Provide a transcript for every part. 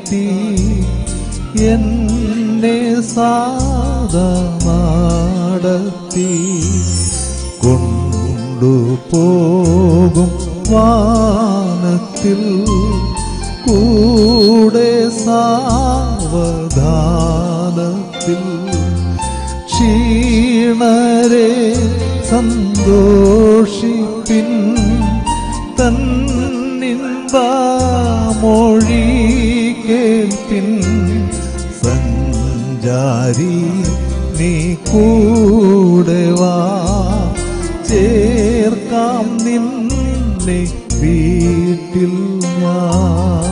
കാട്ടി എന്നെ സാധമാടത്തി കൊണ്ടുപോകും വാനത്തിൽ കൂടെ സാവധാനത്തിൽ ക്ഷീണരെ സന്തോഷിപ്പിൻ തന്നിൻപമൊഴി കേൾപ്പിൻ സഞ്ചാരി നീ കൂടെ വാ ചേർക്കാം നിന്നെ വീട്ടിൽ ഞാൻ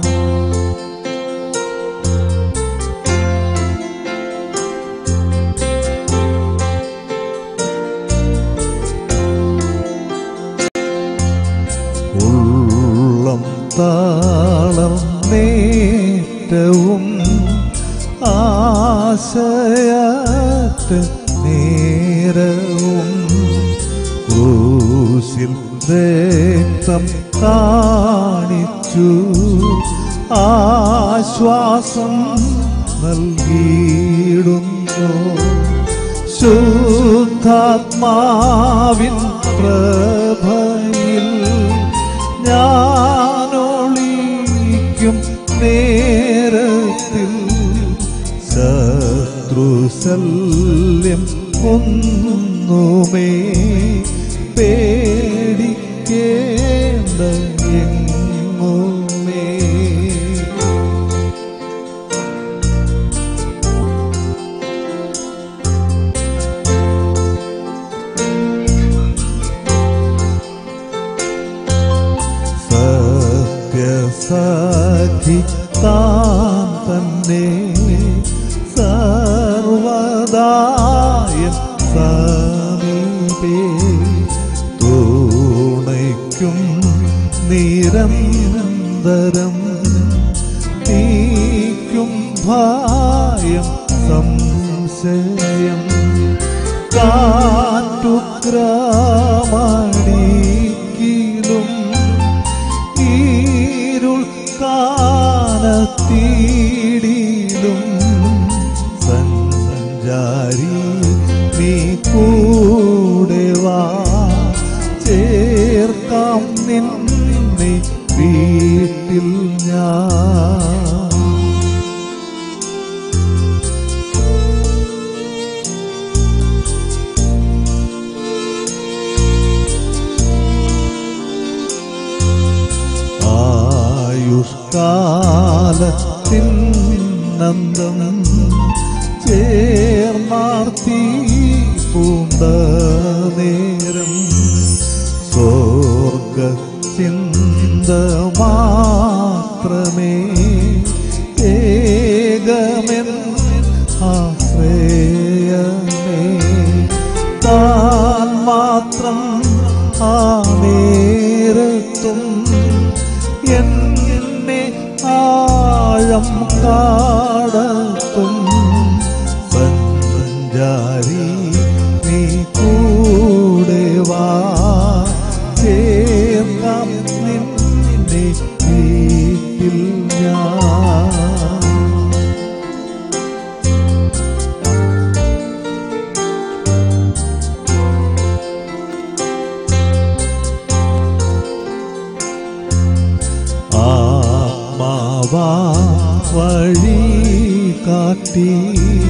ഉള്ളം താളം നേറ്റവും ആശയത്ത് നേരവും ക്രൂശിൽ രക്തം കാണിച്ചു ആശ്വാസം നൽകിയിടുന്നു ശുദ്ധാത്മാവിൻ പ്രഭയിൽ ഞാനൊളിക്കും നേരത്തിൽ ശത്രുശല്യം ഒന്നുമേ പേടിക്കേണ്ട എങ്ങുമേ സത്യസാഖി താൻ തന്നെ സർവദായം സമീപേ തുണയ്ക്കും നിരന്തരം നീക്കും ഭയം സംശയം കാറ്റുക്രമണിക്കിലും ഈരുൾ കാനത്തീടിലും സഞ്ചാരി നീ കൂടെ വാ ചേർക്കാം നിന്നെ വീട്ടിൽ ഞാൻ ആയുഷ്കാലത്തിൻ നന്ദം ചേർമാർത്തി പൂണ്ട നേരം സ്വർഗ ചിന്ത മാത്രമേ ഏകമെൻ ആശ്രയമേ താൻ മാത്രം ആ നേരത്തും എന്നെ ആഴം കാടത്തും സഞ്ചാരി നീ കൂടെ വാ ചേർക്കാം നിന്നെ വീട്ടിൽ ഞാൻ ആത്മാവാ വഴി കാട്ടി